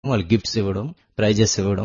వాళ్ళు గిఫ్ట్స్ ఇవ్వడం ప్రైజెస్ ఇవ్వడం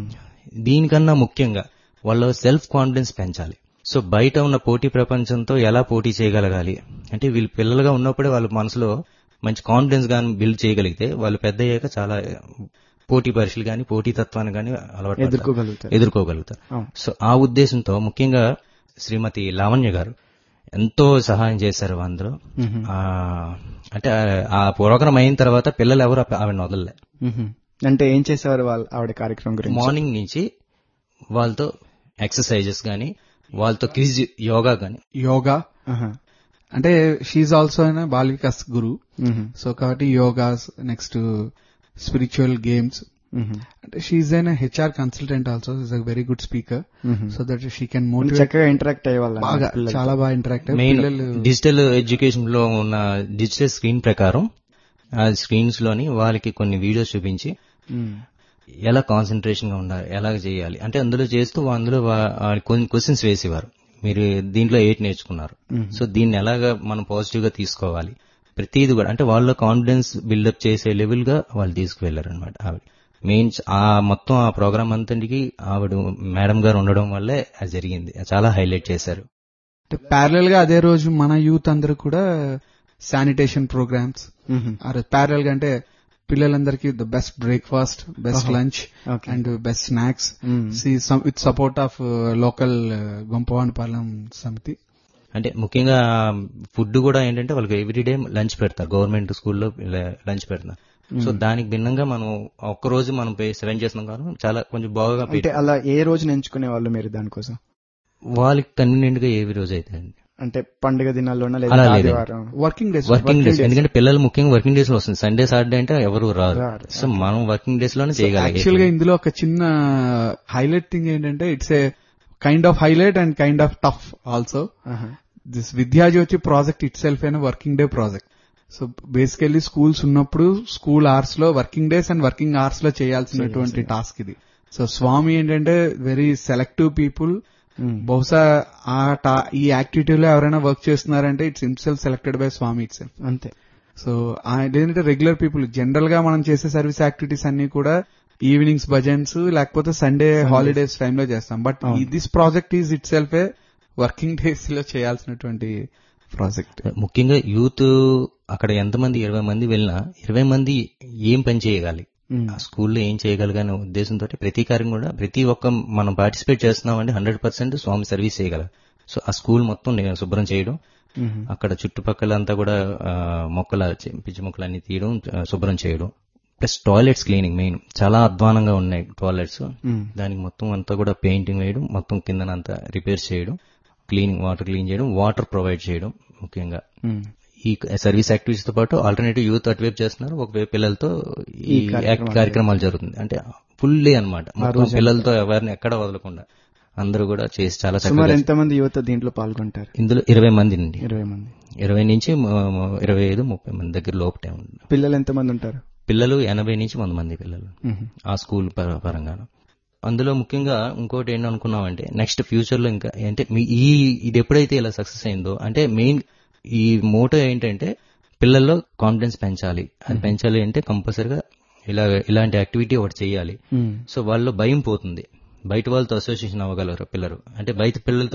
దీనికన్నా ముఖ్యంగా వాళ్ళ సెల్ఫ్ కాన్ఫిడెన్స్ పెంచాలి సో బయట ఉన్న పోటీ ప్రపంచంతో ఎలా పోటీ చేయగలగాలి అంటే వీళ్ళు పిల్లలుగా ఉన్నప్పుడే వాళ్ళ మనసులో మంచి కాన్ఫిడెన్స్ గాని బిల్డ్ చేయగలిగితే వాళ్ళు పెద్ద అయ్యాక చాలా పోటీ పరీక్షలు కానీ పోటీ తత్వాన్ని కానీ అలవాటు పడతారు. ఎదుర్కోగలుగుతారు ఎదుర్కోగలుగుతారు అవును. సో ఆ ఉద్దేశంతో ముఖ్యంగా శ్రీమతి లావణ్య గారు ఎంతో సహాయం చేశారు అందులో మ్మ్. ఆ, అంటే ఆ- ఆ ప్రోగ్రామ్ అయిన తర్వాత పిల్లలు ఎవరు ఆవిడ వదలలే మ్మ్. అంటే ఏం చేసేవారు వాళ్ళు ఆవిడ కార్యక్రమం గురించి మార్నింగ్ నుంచి వాళ్ళతో ఎక్సర్సైజెస్ గానీ వాళ్ళతో క్విజ్ యోగా గానీ యోగా ఆహా. అంటే షీఈ్ ఆల్సో అయిన బాల్ వికాస్ గురు మ్మ్. సో కాబట్టి యోగాస్ నెక్స్ట్ స్పిరిచువల్ గేమ్స్ మ్మ్. అంటే షీఈ్ అయిన HR consultant also is a very good speaker మ్మ్. సో దట్ షీ కెన్ కొంచెం మోటివేట్ చక్కగా ఇంటరాక్ట్ అయ్యేవాళ్ళ బాగా చాలా బాగా ఇంటరాక్ట్ మెయిన్ పిల్లలు డిజిటల్ ఎడ్యుకేషన్ లో ఉన్న డిజిటల్ స్క్రీన్ ప్రకారం ఆ స్క్రీన్స్ లోని వాళ్ళకి కొన్ని వీడియోస్ చూపించి మ్మ్. ఎలా కాన్సన్ట్రేషన్ గా ఉండాలి ఎలా చేయాలి అంటే అందులో చేస్తూ అందులో వా- ఆ కొన్ని క్వశ్చన్స్ వేసేవారు మీరు దీంట్లో ఎయిట్ నేర్చుకున్నారు సో దీన్ని ఎలాగా మనం పాజిటివ్ గా తీసుకోవాలి ప్రతిది కూడా అంటే వాళ్ళ కాన్ఫిడెన్స్ బిల్డప్ చేసే లెవెల్ గా వాళ్ళు తీసుకువెళ్లారు అనమాట ఆవిడ మెయిన్ ఆ మొత్తం ఆ ప్రోగ్రామ్ అంతటికి ఆవిడ మేడం గారు ఉండడం వల్లే అది జరిగింది చాలా హైలైట్ చేశారు ప్యారల్ గా అదే రోజు మన యూత్ అందరూ కూడా శానిటేషన్ ప్రోగ్రామ్స్ మ్మ్. ప్యారల్ గా అంటే పిల్లలందరికీ the best breakfast best lunch Okay. And best snacks మ్మ్. With support of local Gompavanipalem సమితి అంటే ముఖ్యంగా ఫుడ్ కూడా ఏంటంటే వాళ్ళకి ఎవ్రీడే లంచ్ పెడతారు గవర్నమెంట్ స్కూల్లో లంచ్ పెడతారు సో దానికి భిన్నంగా మనం ఒక్క రోజు మనం సెలెక్ట్ చేస్తున్నాం కాబట్టి చాలా కొంచెం బాగా అంటే అలా ఏ రోజున ఎంచుకునే వాళ్ళు మీరు దానికోసం వాళ్ళకి కన్వీనియంట్ గా ఏ రోజు అయితే అంటే పండుగ దినాల్లోనా అలా లేదా లేదండి. ఆదివారం వర్కింగ్ డేస్ వర్కింగ్ డేస్ ఎందుకంటే పిల్లలు ముఖ్యంగా వర్కింగ్ డేస్ లో వస్తుంది సండే సాటర్డే అంటే ఎవరు రారు రారు. సో మనం వర్కింగ్ డేస్ లోనే యాక్చువల్ గా చేయగలిగాం ఇందులో ఒక చిన్న హైలైట్ థింగ్ ఏంటంటే it's a kind of highlight and kind of tough also ఆహా. This Vidyajyoti project itself అయిన working day project so basically schools ఉన్నప్పుడు స్కూల్ అవర్స్ లో working days and working hours లో చేయాల్సినటువంటి టాస్క్ ఇది సో స్వామి ఏంటంటే very selective people మ్మ్. బహుశా ఆ టా- ఈ యాక్టివిటీలో ఎవరైనా వర్క్ చేస్తున్నారంటే it's himself selected by Swami itself అంతే సో ఏంటంటే రెగ్యులర్ పీపుల్ జనరల్ గా మనం చేసే సర్వీస్ యాక్టివిటీస్ అన్ని కూడా ఈవినింగ్స్ భజన్స్ లేకపోతే సండే హాలిడేస్ టైంలో చేస్తాం but this project is itself a working days లో చేయాల్సినటువంటి ప్రాజెక్ట్ ముఖ్యంగా యూత్ అక్కడ ఎంతమంది ఇరవై మంది వెళ్ళినా ఇరవై మంది ఏం పని చేయగాలి మ్మ్. ఆ స్కూల్లో ఏం చేయగలగనే ఉద్దేశంతో ప్రతి కార్యం కూడా ప్రతి ఒక్క మనం పార్టిసిపేట్ చేస్తున్నాం అంటే హండ్రెడ్ పర్సెంట్ స్వామి సర్వీస్ చేయగల సో ఆ స్కూల్ మొత్తం నేను శుభ్రం చేయడం మ్మ్. అక్కడ చుట్టుపక్కల అంతా కూడా ఆ, మొక్కల చి- పిచ్చి మొక్కలు అన్ని తీయడం ఆ, శుభ్రం చేయడం ప్లస్ టాయిలెట్స్ క్లీనింగ్ మెయిన్ చాలా అధ్వానంగా ఉన్నాయి టాయిలెట్స్ మ్మ్. దానికి మొత్తం అంతా కూడా పెయింటింగ్ వేయడం మొత్తం కిందనంతా రిపేర్ చేయడం క్లీనింగ్ వాటర్ క్లీన్ చేయడం వాటర్ ప్రొవైడ్ చేయడం ముఖ్యంగా మ్మ్. ఈ సర్వీస్ యాక్టివిటీస్ తో పాటు ఆల్టర్నేటివ్ యూత్ అటువైపు చేస్తున్నారు ఒకవైపు పిల్లలతో ఈ ఈ యాక్ట్ కార్యక్రమాలు కార్యక్రమాలు జరుగుతుంది అంటే ఫుల్ డే అనమాట మొత్తం పిల్లలతో ఎవరిని ఎక్కడ వదలకుండా అందరూ కూడా చేసి చాలా సుమారు చక్కగా ఎంతమంది యువత దీంట్లో పాల్గొంటారు ఇందులో ఇరవై మంది అండి ఇరవై మంది ఇరవై నుంచి మ- మ- ఇరవై ఐదు ముప్పై మంది దగ్గర లోపటే ఉంది పిల్లలు ఎంతమంది ఉంటారు పిల్లలు ఎనభై నుంచి వంద మంది పిల్లలు మ్మ్. ఆ స్కూల్ పర- పరంగా అందులో ముఖ్యంగా ఇంకోటి ఏంటి అనుకున్నామంటే నెక్స్ట్ ఫ్యూచర్ లో ఇంకా అంటే మీ ఈ ఇది ఎప్పుడైతే ఇలా సక్సెస్ అయిందో అంటే మెయిన్ ఈ మోటో ఏంటంటే పిల్లల్లో కాన్ఫిడెన్స్ పెంచాలి అది పెంచాలి అంటే కంపల్సరిగా ఇలా ఇలాంటి యాక్టివిటీ ఒకటి చేయాలి మ్మ్. సో వాళ్ళలో భయం పోతుంది బయట వాళ్ళతో అసోసియేషన్ అవ్వగలరు పిల్లలు అంటే బయట పిల్లలతో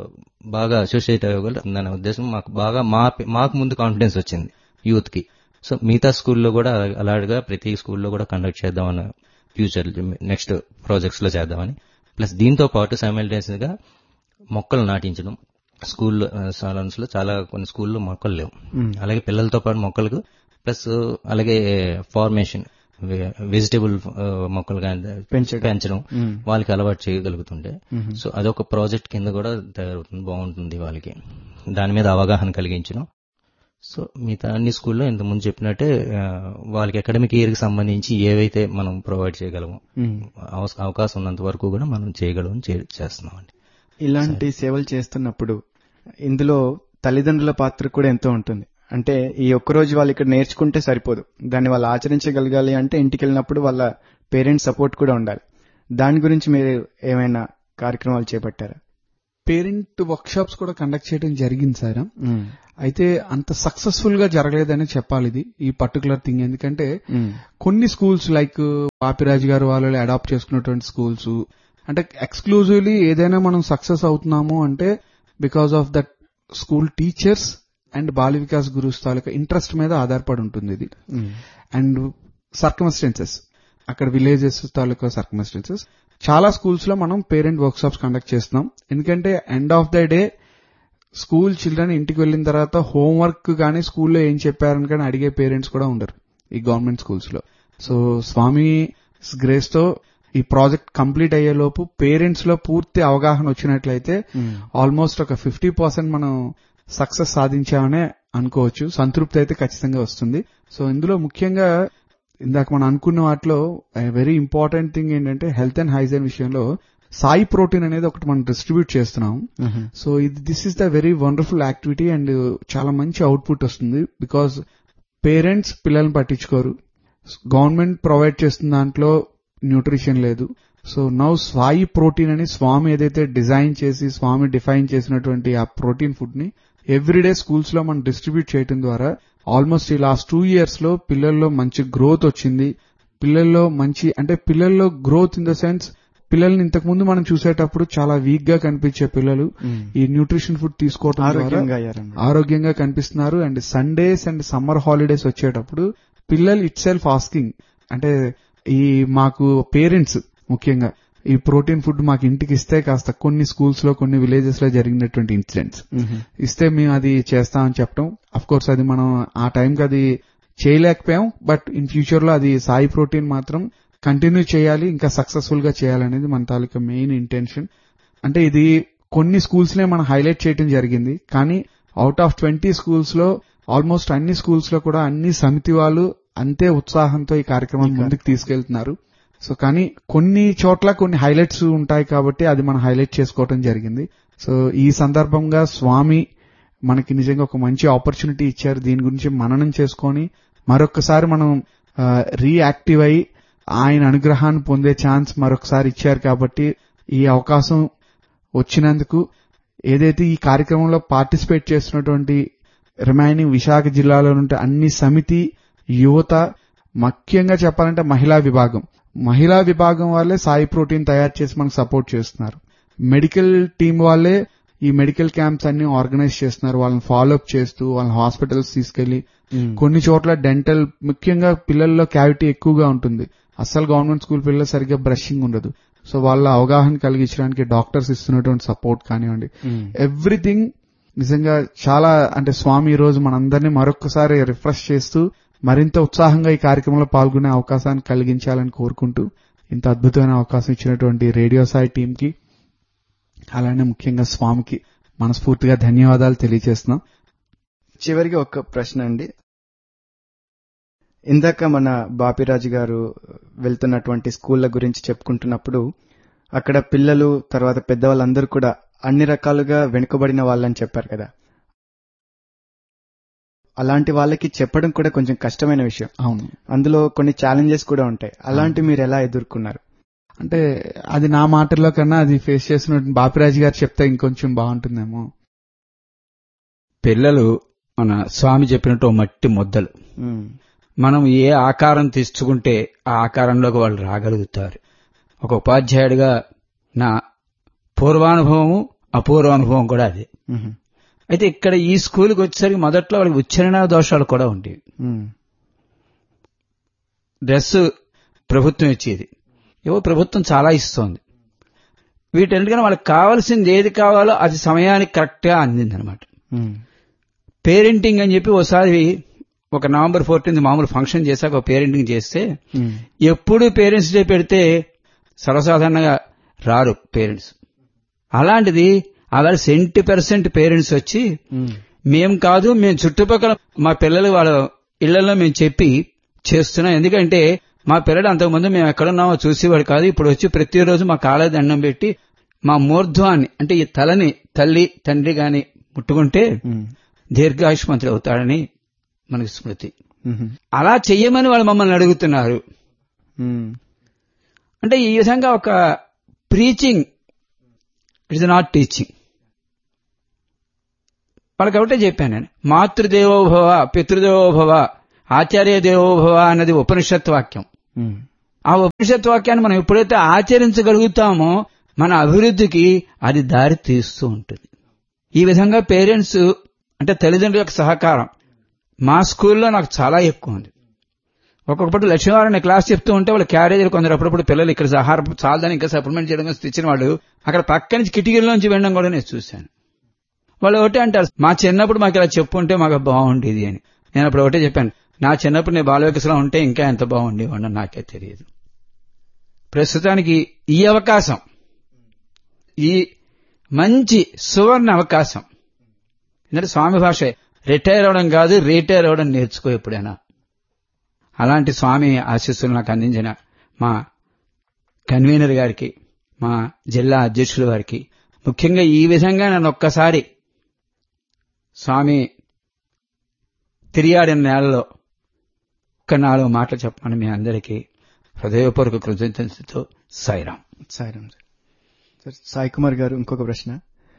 బాగా అసోసియేట్ అవ్వగలరు అనే ఉద్దేశం మాకు బాగా మా మాకు ముందు కాన్ఫిడెన్స్ వచ్చింది యూత్ కి సో మిగతా స్కూల్లో కూడా అలా- అలాగా ప్రతి స్కూల్లో కూడా కండక్ట్ చేద్దామని ఫ్యూచర్ నెక్స్ట్ ప్రాజెక్ట్స్ లో చేద్దామని ప్లస్ దీంతో పాటు సైమల్టేనియస్ గా మొక్కలు నాటించడం స్కూల్లో సాలన్స్ లో చాలా కొన్ని స్కూల్లో మొక్కలు లేవు మ్మ్. అలాగే పిల్లలతో పాటు మొక్కలకు ప్లస్ అలాగే ఫార్మేషన్ వెజిటేబుల్ మొక్కలు కానీ పెంచడం. పెంచడం మ్మ్. వాళ్ళకి అలవాటు చేయగలుగుతుంటే మ్మ్. సో అదొక ప్రాజెక్ట్ కింద కూడా తయారవుతుంది బాగుంటుంది వాళ్ళకి దాని మీద అవగాహన కలిగించడం సో మిగతా అన్ని స్కూల్లో ఇంతకుముందు చెప్పినట్టే ఆ, వాళ్ళకి అకాడమిక్ ఇయర్ కి సంబంధించి ఏవైతే మనం ప్రొవైడ్ చేయగలమో మ్మ్. అవస- అవకాశం ఉన్నంత వరకు కూడా మనం చేయగలం చేస్తున్నాం అండి ఇలాంటి సేవలు చేస్తున్నప్పుడు ఇందులో తల్లిదండ్రుల పాత్ర కూడా ఎంతో ఉంటుంది అంటే ఈ ఒక్క రోజు వాళ్ళు ఇక్కడ నేర్చుకుంటే సరిపోదు దాన్ని వాళ్ళు ఆచరించగలగాలి అంటే ఇంటికి వెళ్ళినప్పుడు వాళ్ళ పేరెంట్స్ సపోర్ట్ కూడా ఉండాలి దాని గురించి మీరు ఏమైనా కార్యక్రమాలు చేపట్టారా పేరెంట్ వర్క్ షాప్స్ కూడా కండక్ట్ చేయడం జరిగింది సార్ మ్మ్. అయితే అంత సక్సెస్ఫుల్ గా జరగలేదని చెప్పాలి ఇది ఈ పర్టికులర్ థింగ్ ఎందుకంటే మ్మ్. కొన్ని స్కూల్స్ లైక్ పాపిరాజు గారు వాళ్ళు అడాప్ట్ చేసుకున్నటువంటి స్కూల్స్ అంటే ఎక్స్క్లూజివ్లీ ఏదైనా మనం సక్సెస్ అవుతున్నాము అంటే because of that school teachers and Bala Vikas gurus తాలూకా ఇంట్రెస్ట్ మీద ఆధారపడి ఉంటుంది ఇది మ్మ్. అండ్ సర్కమస్టెన్సెస్ అక్కడ విలేజెస్ తాలూకా సర్కమస్టెన్సెస్ చాలా స్కూల్స్ లో మనం పేరెంట్ వర్క్ షాప్స్ కండక్ట్ చేస్తున్నాం ఎందుకంటే end of the day school children ఇంటికి వెళ్ళిన తర్వాత హోంవర్క్ కానీ స్కూల్లో ఏం చెప్పారని కానీ అడిగే పేరెంట్స్ కూడా ఉండరు ఈ గవర్నమెంట్ స్కూల్స్ లో సో స్వామి గ్రేస్ తో ఈ ప్రాజెక్ట్ కంప్లీట్ అయ్యే లోపు పేరెంట్స్ లో పూర్తి అవగాహన వచ్చినట్లయితే మ్మ్. ఆల్మోస్ట్ ఒక ఫిఫ్టీ పర్సెంట్ మనం సక్సెస్ సాధించామనే అనుకోవచ్చు సంతృప్తి అయితే ఖచ్చితంగా వస్తుంది సో ఇందులో ముఖ్యంగా ఇందాక మనం అనుకున్న వాటిలో వెరీ ఇంపార్టెంట్ థింగ్ ఏంటంటే హెల్త్ అండ్ హైజీన్ విషయంలో సాయి ప్రోటీన్ అనేది ఒకటి మనం డిస్ట్రిబ్యూట్ చేస్తున్నాం మ్మ్. సో ఇది this is the very wonderful activity and చాలా మంచి అవుట్పుట్ వస్తుంది బికాజ్ పేరెంట్స్ పిల్లల్ని పట్టించుకోరు గవర్నమెంట్ ప్రొవైడ్ చేస్తున్న దాంట్లో న్యూట్రిషన్ లేదు సో నౌ స్వాయి ప్రోటీన్ అని స్వామి ఏదైతే డిజైన్ చేసి స్వామి డిఫైన్ చేసినటువంటి ఆ ప్రోటీన్ ఫుడ్ ని ఎవ్రీడే స్కూల్స్ లో మనం డిస్ట్రిబ్యూట్ చేయడం ద్వారా ఆల్మోస్ట్ ఈ లాస్ట్ టూ ఇయర్స్ లో పిల్లల్లో మంచి గ్రోత్ వచ్చింది పిల్లల్లో మంచి అంటే పిల్లల్లో గ్రోత్ ఇన్ ద సెన్స్ పిల్లల్ని ఇంతకు ముందు మనం చూసేటప్పుడు చాలా వీక్ గా కనిపించే పిల్లలు మ్మ్. ఈ న్యూట్రిషన్ ఫుడ్ తీసుకోవడం ద్వారా ఆరోగ్యంగా అయ్యారండి ఆరోగ్యంగా కనిపిస్తున్నారు and Sundays and summer holidays వచ్చేటప్పుడు పిల్లలు ఇట్ సెల్ఫ్ ఆస్కింగ్ అంటే ఈ మాకు పేరెంట్స్ ముఖ్యంగా ఈ ప్రోటీన్ ఫుడ్ మాకు ఇంటికి ఇస్తే కాస్త కొన్ని స్కూల్స్ లో కొన్ని విలేజెస్ లో జరిగినటువంటి ఇన్సిడెంట్స్ మ్మ్. ఇస్తే మేము అది చేస్తామని చెప్పడం అఫ్ కోర్స్ అది మనం ఆ టైంకి అది చేయలేకపోయాం బట్ ఇన్ ఫ్యూచర్ లో అది సాయి ప్రోటీన్ మాత్రం కంటిన్యూ చేయాలి ఇంకా సక్సెస్ఫుల్ గా చేయాలనేది మన తాలూకా మెయిన్ ఇంటెన్షన్ అంటే ఇది కొన్ని స్కూల్స్ నే మనం హైలైట్ చేయడం జరిగింది కానీ అవుట్ ఆఫ్ ట్వంటీ స్కూల్స్ లో ఆల్మోస్ట్ అన్ని స్కూల్స్ లో కూడా అన్ని సమితి వాళ్ళు అంతే ఉత్సాహంతో ఈ కార్యక్రమం ముందుకు తీసుకెళ్తున్నారు సో కానీ కొన్ని చోట్ల కొన్ని హైలైట్స్ ఉంటాయి కాబట్టి అది మనం హైలైట్ చేసుకోవడం జరిగింది సో ఈ సందర్భంగా స్వామి మనకి నిజంగా ఒక మంచి ఆపర్చునిటీ ఇచ్చారు దీని గురించి మననం చేసుకొని మరొకసారి మనం రీయాక్టివ్ అయి ఆయన అనుగ్రహాన్ని పొందే ఛాన్స్ మరొకసారి ఇచ్చారు కాబట్టి ఈ అవకాశం వచ్చినందుకు ఏదైతే ఈ కార్యక్రమంలో పార్టిసిపేట్ చేస్తున్నటువంటి రిమైనింగ్ విశాఖ జిల్లాలో నుండి అన్ని సమితి యువత ముఖ్యంగా చెప్పాలంటే మహిళా విభాగం మహిళా విభాగం వాళ్ళే సాయి ప్రోటీన్ తయారు చేసి మనకు సపోర్ట్ చేస్తున్నారు మెడికల్ టీం వాళ్ళే ఈ మెడికల్ క్యాంప్స్ అన్ని ఆర్గనైజ్ చేస్తున్నారు వాళ్ళని ఫాలో అప్ చేస్తూ వాళ్ళని హాస్పిటల్స్ తీసుకెళ్లి మ్మ్. కొన్ని చోట్ల డెంటల్ ముఖ్యంగా పిల్లల్లో క్యావిటీ ఎక్కువగా ఉంటుంది అస్సలు గవర్నమెంట్ స్కూల్ పిల్లలు సరిగ్గా బ్రషింగ్ ఉండదు సో వాళ్ళ అవగాహన కలిగించడానికి డాక్టర్స్ ఇస్తున్నటువంటి సపోర్ట్ కానివ్వండి మ్మ్. ఎవ్రీథింగ్ నిజంగా చాలా అంటే స్వామి ఈ రోజు మనందరినీ మరొకసారి రిఫ్రెష్ చేస్తూ మరింత ఉత్సాహంగా ఈ కార్యక్రమంలో పాల్గొనే అవకాశాన్ని కలిగించాలని కోరుకుంటూ ఇంత అద్భుతమైన అవకాశం ఇచ్చినటువంటి రేడియో సాయి టీం కి అలానే ముఖ్యంగా స్వామికి మనస్ఫూర్తిగా ధన్యవాదాలు తెలియజేస్తున్నాం చివరికి ఒక ప్రశ్న అండి ఇందాక మన బాపిరాజు గారు వెళ్తున్నటువంటి స్కూళ్ళ గురించి చెప్పుకుంటున్నప్పుడు అక్కడ పిల్లలు తర్వాత పెద్దవాళ్ళందరూ కూడా అన్ని రకాలుగా వెనుకబడిన వాళ్ళని చెప్పారు కదా అలాంటి వాళ్ళకి చెప్పడం కూడా కొంచెం కష్టమైన విషయం అవును అందులో కొన్ని ఛాలెంజెస్ కూడా ఉంటాయి అలాంటి మీరు ఎలా ఎదుర్కొన్నారు అంటే అది నా మాటల్లో కన్నా అది ఫేస్ చేసిన బాపిరాజు గారు చెప్తే ఇంకొంచెం బాగుంటుందేమో పిల్లలు మన స్వామి చెప్పినట్టు ఓ మట్టి ముద్దలు మ్మ్. మనం ఏ ఆకారం తెచ్చుకుంటే ఆ ఆకారంలోకి వాళ్ళు రాగలుగుతారు ఒక ఉపాధ్యాయుడిగా నా పూర్వానుభవము అపూర్వానుభవం కూడా అదే మ్మ్. అయితే ఇక్కడ ఈ స్కూల్కి వచ్చేసరికి మొదట్లో వాళ్ళకి ఉచ్చారణ దోషాలు కూడా ఉండేవి మ్మ్. డ్రెస్ ప్రభుత్వం ఇచ్చేది ఏవో ప్రభుత్వం చాలా ఇస్తోంది వీటన్నిటికన్నా వాళ్ళకి కావాల్సింది ఏది కావాలో అది సమయానికి కరెక్ట్గా అందిందనమాట మ్మ్. పేరెంటింగ్ అని చెప్పి ఒకసారి ఒక నవంబర్ ఫోర్టీన్త్ మామూలు ఫంక్షన్ చేశాక ఒక పేరెంటింగ్ చేస్తే మ్మ్. ఎప్పుడు పేరెంట్స్ డే పెడితే సర్వసాధారణంగా రారు పేరెంట్స్ అలాంటిది అలా సెంటీ పర్సెంట్ పేరెంట్స్ వచ్చి మ్మ్. మేం కాదు మేము చుట్టుపక్కల మా పిల్లలు వాళ్ళ ఇళ్లలో మేము చెప్పి చేస్తున్నాం ఎందుకంటే మా పిల్లలు అంతకుముందు మేము ఎక్కడున్నామో చూసేవాడు కాదు ఇప్పుడు వచ్చి ప్రతిరోజు మా కాళ్ళ దండం పెట్టి మా మూర్ధ్వాన్ని అంటే ఈ తలని తల్లి తండ్రి గాని ముట్టుకుంటే మ్మ్. దీర్ఘాయుష్మంతుడు అవుతాడని మనకి స్మృతి మ్మ్. అలా చెయ్యమని వాళ్ళు మమ్మల్ని అడుగుతున్నారు మ్మ్. అంటే ఈ విధంగా ఒక preaching it is not teaching వాళ్ళకి ఒకటే చెప్పాను నేను మాతృదేవోభవ పితృదేవోభవ ఆచార్య దేవోభవ అన్నది ఉపనిషత్ వాక్యం ఉమ్, ఆ ఉపనిషత్ వాక్యాన్ని మనం ఎప్పుడైతే ఆచరించగలుగుతామో మన అభివృద్ధికి అది దారి తీస్తూ ఉంటుంది ఈ విధంగా పేరెంట్స్ అంటే తల్లిదండ్రుల యొక్క సహకారం మా స్కూల్లో నాకు చాలా ఎక్కువ ఉంది ఒక్కొక్కటి లక్ష్మీవారం క్లాస్ చెప్తూ ఉంటే వాళ్ళ క్యారేజీలు కొందరు అప్పుడప్పుడు పిల్లలు ఇక్కడ ఆహారం చాలని ఇంకా సప్లిమెంట్ చేయడం కోసం తెచ్చిన వాళ్ళు అక్కడ పక్క నుంచి కిటికీల్లోంచి వెళ్ళడం కూడా నేను చూశాను వాళ్ళు ఒకటే అంటారు మా చిన్నప్పుడు మాకు ఇలా చెప్పుంటే మాకు బాగుండేది అని నేను అప్పుడు ఒకటే చెప్పాను నా చిన్నప్పుడు నేను బాల వికసలో ఉంటే ఇంకా ఎంత బాగుండేవాడినో నాకే తెలియదు ప్రస్తుతానికి ఈ అవకాశం ఈ మంచి సువర్ణ అవకాశం ఎందుకంటే స్వామి భాష రిటైర్ అవడం కాదు రిటైర్ అవడం నేర్చుకో ఎప్పుడైనా అలాంటి స్వామి ఆశీస్సులు నాకు అందించిన మా కన్వీనర్ గారికి మా జిల్లా అధ్యక్షుల వారికి ముఖ్యంగా ఈ విధంగా నన్ను ఒక్కసారి స్వామి తిరియాడిన నేలలో ఒక్క నాలుగు మాటలు చెప్పమని మీ అందరికీ హృదయపూర్వక కృతజ్ఞతతో సాయిరాం సాయిరామ్ సార్ సార్ సాయి కుమార్ గారు ఇంకొక ప్రశ్న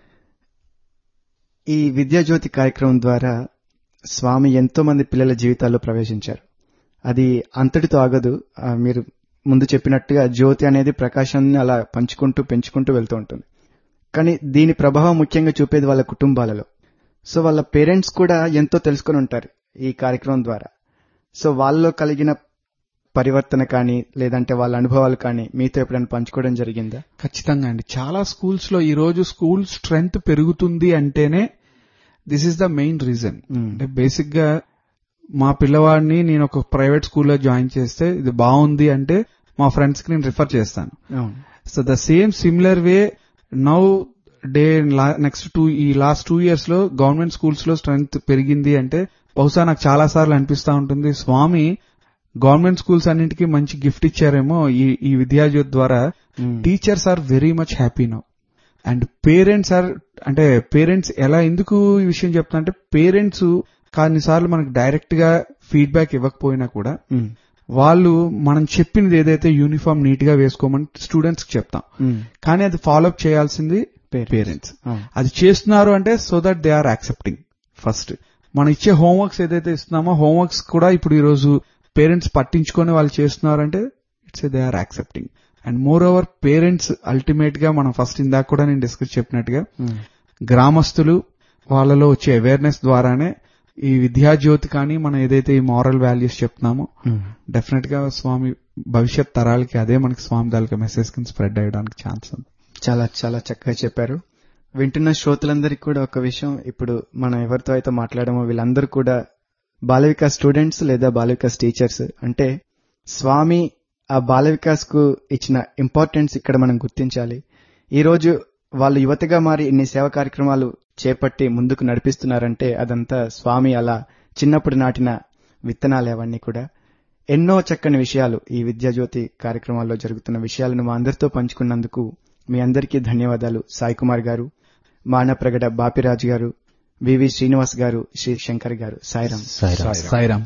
ఈ విద్యాజ్యోతి కార్యక్రమం ద్వారా స్వామి ఎంతో మంది పిల్లల జీవితాల్లో ప్రవేశించారు అది అంతటితో ఆగదు ఆ, మీరు ముందు చెప్పినట్టుగా జ్యోతి అనేది ప్రకాశాన్ని అలా పంచుకుంటూ పెంచుకుంటూ వెళ్తూ ఉంటుంది కానీ దీని ప్రభావం ముఖ్యంగా చూపేది వాళ్ళ కుటుంబాలలో సో వాళ్ళ పేరెంట్స్ కూడా ఎంతో తెలుసుకొని ఉంటారు ఈ కార్యక్రమం ద్వారా సో వాళ్ళలో కలిగిన పరివర్తన కానీ లేదంటే వాళ్ళ అనుభవాలు కానీ మీతో ఎప్పుడైనా పంచుకోవడం జరిగిందా ఖచ్చితంగా అండి చాలా స్కూల్స్ లో ఈ రోజు స్కూల్ స్ట్రెంగ్త్ పెరుగుతుంది అంటేనే this is the main reason మ్మ్. అంటే బేసిక్ గా మా పిల్లవాడిని నేను ఒక ప్రైవేట్ స్కూల్లో జాయిన్ చేస్తే ఇది బాగుంది అంటే మా ఫ్రెండ్స్ కి నేను రిఫర్ చేస్తాను అవును so the same similar way now day next two ఈ లాస్ట్ టూ ఇయర్స్ లో గవర్నమెంట్ స్కూల్స్ లో స్ట్రెంగ్త్ పెరిగింది అంటే బహుశా నాకు చాలా సార్లు అనిపిస్తా ఉంటుంది స్వామి గవర్నమెంట్ స్కూల్స్ అన్నింటికి మంచి గిఫ్ట్ ఇచ్చారేమో ఈ ఈ విద్యాజ్యోతి ద్వారా మ్మ్. Teachers are very much happy now and parents are అంటే పేరెంట్స్ ఎలా ఎందుకు ఈ విషయం చెప్తున్నా అంటే పేరెంట్స్ కొన్నిసార్లు మనకు డైరెక్ట్ గా ఫీడ్బ్యాక్ ఇవ్వకపోయినా కూడా మ్మ్. వాళ్ళు మనం చెప్పింది ఏదైతే యూనిఫామ్ నీట్ గా వేసుకోమని స్టూడెంట్స్ కి చెప్తాం మ్మ్. కానీ అది ఫాలోఅప్ చేయాల్సింది Parents. పేరెంట్స్ అవును. అది చేస్తున్నారు అంటే so that they are accepting first మనం ఇచ్చే హోంవర్క్స్ ఏదైతే ఇస్తున్నామో హోంవర్క్స్ కూడా ఇప్పుడు ఈ రోజు పేరెంట్స్ పట్టించుకొని వాళ్ళు చేస్తున్నారంటే it's they are accepting and moreover parents ultimate గా మనం ఫస్ట్ ఇందాక కూడా నేను డిస్కస్ చెప్పినట్టుగా మ్మ్. గ్రామస్తులు వాళ్ళలో వచ్చే అవేర్నెస్ ద్వారానే ఈ విద్యాజ్యోతి కానీ మనం ఏదైతే ఈ మారల్ వాల్యూస్ చెప్తున్నామో మ్మ్. డెఫినెట్ గా స్వామి భవిష్యత్ తరాలకి అదే మనకి స్వామి దానికి మెసేజ్ కింద స్ప్రెడ్ అయ్యడానికి ఛాన్స్ ఉంది చాలా చాలా చక్కగా చెప్పారు వింటున్న శ్రోతలందరికీ కూడా ఒక విషయం ఇప్పుడు మనం ఎవరితో అయితే మాట్లాడామో వీళ్ళందరూ కూడా బాల వికాస్ స్టూడెంట్స్ లేదా బాల వికాస్ టీచర్స్ అంటే స్వామి ఆ బాల వికాస్ కు ఇచ్చిన ఇంపార్టెన్స్ ఇక్కడ మనం గుర్తించాలి ఈ రోజు వాళ్ళు యువతగా మారి ఇన్ని సేవా కార్యక్రమాలు చేపట్టి ముందుకు నడిపిస్తున్నారంటే అదంతా స్వామి అలా చిన్నప్పుడు నాటిన విత్తనాలు అవన్నీ కూడా ఎన్నో చక్కని విషయాలు ఈ విద్యాజ్యోతి కార్యక్రమాల్లో జరుగుతున్న విషయాలను మా అందరితో పంచుకున్నందుకు మీ అందరికీ ధన్యవాదాలు సాయి కుమార్ గారు మానప్రగడ బాపిరాజు గారు వివి శ్రీనివాస్ గారు శ్రీ శంకర్ గారు సాయిరాం సాయిరాం సాయిరామ్